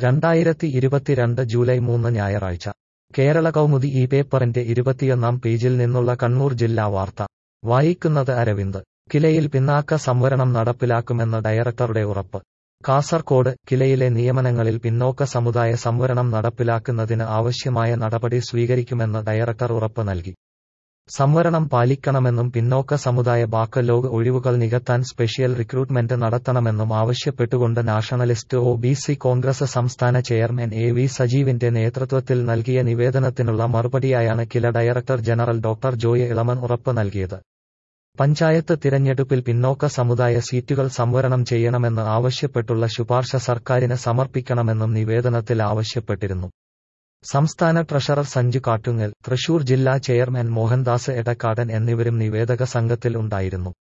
രണ്ടായിരത്തി ഇരുപത്തിരണ്ട് ജൂലൈ മൂന്ന് ഞായറാഴ്ച കേരള കൗമുദി ഈ പേപ്പറിന്റെ ഇരുപത്തിയൊന്നാം പേജിൽ നിന്നുള്ള കണ്ണൂർ ജില്ലാ വാർത്ത വായിക്കുന്നത് അരവിന്ദ് കിലയിൽ പിന്നാക്ക സംവരണം നടപ്പിലാക്കുമെന്ന് ഡയറക്ടറുടെ ഉറപ്പ് കാസർകോട് കിലയിലെ നിയമനങ്ങളിൽ പിന്നോക്ക സമുദായ സംവരണം നടപ്പിലാക്കുന്നതിന് ആവശ്യമായ നടപടി സ്വീകരിക്കുമെന്ന് ഡയറക്ടർ ഉറപ്പ് നൽകി സംവരണം പാലിക്കണമെന്നും പിന്നോക്ക സമുദായ ബാക്കലോഗ് ഒഴിവുകൾ നികത്താൻ സ്പെഷ്യൽ റിക്രൂട്ട്മെന്റ് നടത്തണമെന്നും ആവശ്യപ്പെട്ടുകൊണ്ട് nationalist O B C Congress സംസ്ഥാന ചെയർമാൻ എ വി സജീവിന്റെ നേതൃത്വത്തിൽ നൽകിയ നിവേദനത്തിനുള്ള മറുപടിയായാണ് KILA director general doctor Joy Elamon ഉറപ്പ് നൽകിയത് പഞ്ചായത്ത് തിരഞ്ഞെടുപ്പിൽ പിന്നോക്ക സമുദായ സീറ്റുകൾ സംവരണം ചെയ്യണമെന്ന് ആവശ്യപ്പെട്ടുള്ള ശുപാർശ സർക്കാരിന് സമർപ്പിക്കണമെന്നും നിവേദനത്തിൽ ആവശ്യപ്പെട്ടിരുന്നു സംസ്ഥാന ട്രഷറർ സഞ്ജു കാട്ടുങ്ങൽ തൃശൂർ ജില്ലാ ചെയർമാൻ മോഹൻദാസ് എടക്കാടൻ എന്നിവരും നിവേദക സംഘത്തിൽ ഉണ്ടായിരുന്നു